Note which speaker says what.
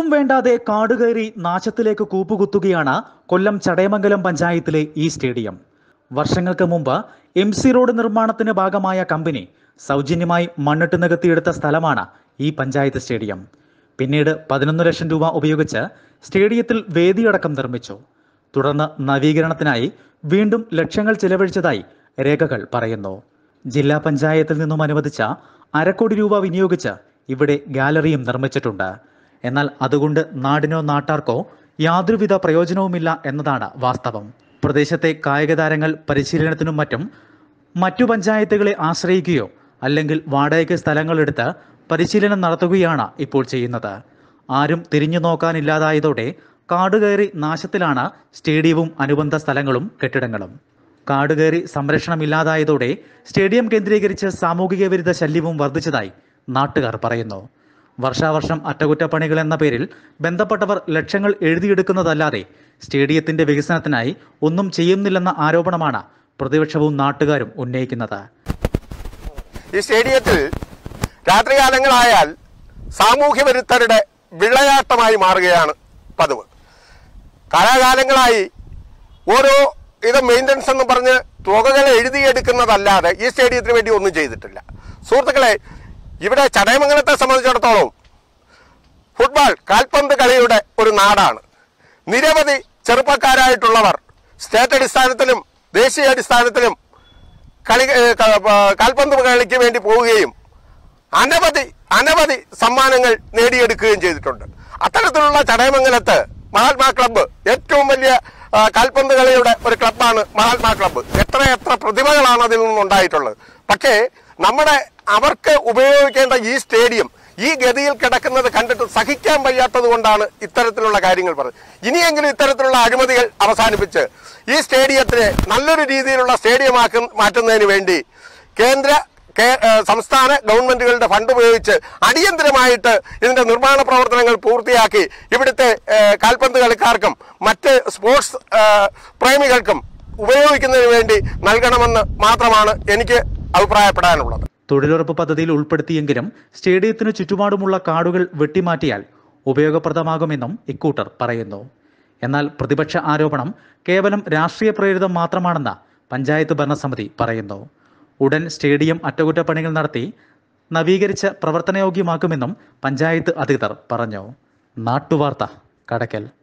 Speaker 1: ആർക്കും വേണ്ടാതെ കാടുകയറി നാശത്തിലേക്ക് കൂപ്പുകുത്തുകയാണ് കൊല്ലം ചടയമംഗലം പഞ്ചായത്തിലെ ഈ സ്റ്റേഡിയം വർഷങ്ങൾക്ക് മുമ്പ് എം സി റോഡ് നിർമ്മാണത്തിന് ഭാഗമായ കമ്പനി സൗജന്യമായി മണ്ണിട്ട് നികത്തിയെടുത്ത സ്ഥലമാണ് ഈ പഞ്ചായത്ത് സ്റ്റേഡിയം പിന്നീട് പതിനൊന്ന് ലക്ഷം രൂപ ഉപയോഗിച്ച് സ്റ്റേഡിയത്തിൽ വേദിയടക്കം നിർമ്മിച്ചു തുടർന്ന് നവീകരണത്തിനായി വീണ്ടും ലക്ഷങ്ങൾ ചിലവഴിച്ചതായി രേഖകൾ പറയുന്നു ജില്ലാ പഞ്ചായത്തിൽ നിന്നും അനുവദിച്ച അരക്കോടി രൂപ വിനിയോഗിച്ച് ഇവിടെ ഗാലറിയും നിർമ്മിച്ചിട്ടുണ്ട് എന്നാൽ അതുകൊണ്ട് നാടിനോ നാട്ടാർക്കോ യാതൊരുവിധ പ്രയോജനവുമില്ല എന്നതാണ് വാസ്തവം പ്രദേശത്തെ കായിക താരങ്ങൾ പരിശീലനത്തിനും മറ്റും മറ്റു പഞ്ചായത്തുകളെ ആശ്രയിക്കുകയോ അല്ലെങ്കിൽ വാടകയ്ക്ക് സ്ഥലങ്ങളെടുത്ത് പരിശീലനം നടത്തുകയാണ് ഇപ്പോൾ ചെയ്യുന്നത് ആരും തിരിഞ്ഞു നോക്കാനില്ലാതായതോടെ കാടുകയറി നാശത്തിലാണ് സ്റ്റേഡിയവും അനുബന്ധ സ്ഥലങ്ങളും കെട്ടിടങ്ങളും കാടുകയറി സംരക്ഷണമില്ലാതായതോടെ സ്റ്റേഡിയം കേന്ദ്രീകരിച്ച് സാമൂഹിക വിരുദ്ധ ശല്യവും വർദ്ധിച്ചതായി നാട്ടുകാർ പറയുന്നു വർഷാവർഷം അറ്റകുറ്റപ്പണികൾ എന്ന പേരിൽ ബന്ധപ്പെട്ടവർ ലക്ഷങ്ങൾ എഴുതിയെടുക്കുന്നതല്ലാതെ സ്റ്റേഡിയത്തിന്റെ വികസനത്തിനായി ഒന്നും ചെയ്യുന്നില്ലെന്ന ആരോപണമാണ് പ്രതിപക്ഷവും നാട്ടുകാരും ഉന്നയിക്കുന്നത്
Speaker 2: ഈ സ്റ്റേഡിയത്തിൽ രാത്രികാലങ്ങളായാൽ സാമൂഹ്യ വിരുദ്ധരുടെ വിളയാട്ടമായി മാറുകയാണ് പതിവ് കാലാകാലങ്ങളായി ഓരോ ഇത് മെയിൻ്റനൻസ് എന്ന് പറഞ്ഞ് തുകകൾ എഴുതിയെടുക്കുന്നതല്ലാതെ ഈ സ്റ്റേഡിയത്തിന് വേണ്ടി ഒന്നും ചെയ്തിട്ടില്ല സുഹൃത്തുക്കളെ ഇവിടെ ചടയമംഗലത്തെ സംബന്ധിച്ചിടത്തോളം ഫുട്ബോൾ കാൽപന്ത് കളിയുടെ ഒരു നാടാണ് നിരവധി ചെറുപ്പക്കാരായിട്ടുള്ളവർ സ്റ്റേറ്റ് അടിസ്ഥാനത്തിലും ദേശീയ അടിസ്ഥാനത്തിലും കളി ഏഹ് ക- പ- കാൽപന്ത് കളിക്ക് വേണ്ടി പോവുകയും അനവധി അനവധി സമ്മാനങ്ങൾ നേടിയെടുക്കുകയും ചെയ്തിട്ടുണ്ട് അത്തരത്തിലുള്ള ചടയമംഗലത്ത് മഹാത്മാ ക്ലബ്ബ് ഏറ്റവും വലിയ ആ, കാൽപന്ത് കളിയുടെ ഒരു ക്ലബ്ബാണ് മഹാത്മാ ക്ലബ്ബ് എത്ര എത്ര പ്രതിഭകളാണ് അതിൽ നിന്നുണ്ടായിട്ടുള്ളത് പക്ഷേ നമ്മുടെ അവർക്ക് ഉപയോഗിക്കേണ്ട ഈ സ്റ്റേഡിയം ഈ ഗതിയിൽ കിടക്കുന്നത് കണ്ടിട്ട് സഹിക്കാൻ വയ്യാത്തത് കൊണ്ടാണ് ഇത്തരത്തിലുള്ള കാര്യങ്ങൾ പറഞ്ഞത് ഇനിയെങ്കിലും ഇത്തരത്തിലുള്ള അഴിമതികൾ അവസാനിപ്പിച്ച് ഈ സ്റ്റേഡിയത്തിനെ നല്ലൊരു രീതിയിലുള്ള സ്റ്റേഡിയമാക്കി മാറ്റുന്നതിന് വേണ്ടി കേന്ദ്ര കേ- ഏഹ് സംസ്ഥാന ഗവൺമെന്റുകളുടെ ഫണ്ട് ഉപയോഗിച്ച് അടിയന്തരമായിട്ട് ഇതിന്റെ നിർമ്മാണ പ്രവർത്തനങ്ങൾ പൂർത്തിയാക്കി ഇവിടുത്തെ ഏഹ് കാൽപന്ത് കളിക്കാർക്കും മറ്റ് സ്പോർട്സ് ഏഹ് പ്രേമികൾക്കും ഉപയോഗിക്കുന്നതിന് വേണ്ടി നൽകണമെന്ന് മാത്രമാണ് എനിക്ക് അഭിപ്രായപ്പെടാനുള്ളത്
Speaker 1: തൊഴിലുറപ്പ് പദ്ധതിയിൽ ഉൾപ്പെടുത്തിയെങ്കിലും സ്റ്റേഡിയത്തിനു ചുറ്റുപാടുമുള്ള കാടുകൾ വെട്ടിമാറ്റിയാൽ ഉപയോഗപ്രദമാകുമെന്നും ഇക്കൂട്ടർ പറയുന്നു എന്നാൽ പ്രതിപക്ഷ ആരോപണം കേവലം രാഷ്ട്രീയ പ്രേരിതം മാത്രമാണെന്ന് പഞ്ചായത്ത് ഭരണസമിതി പറയുന്നു ഉടൻ സ്റ്റേഡിയം അറ്റകുറ്റപ്പണികൾ നടത്തി നവീകരിച്ച് പ്രവർത്തനയോഗ്യമാക്കുമെന്നും പഞ്ചായത്ത് അധികൃതർ പറഞ്ഞു നാട്ടുവാർത്ത കടക്കൽ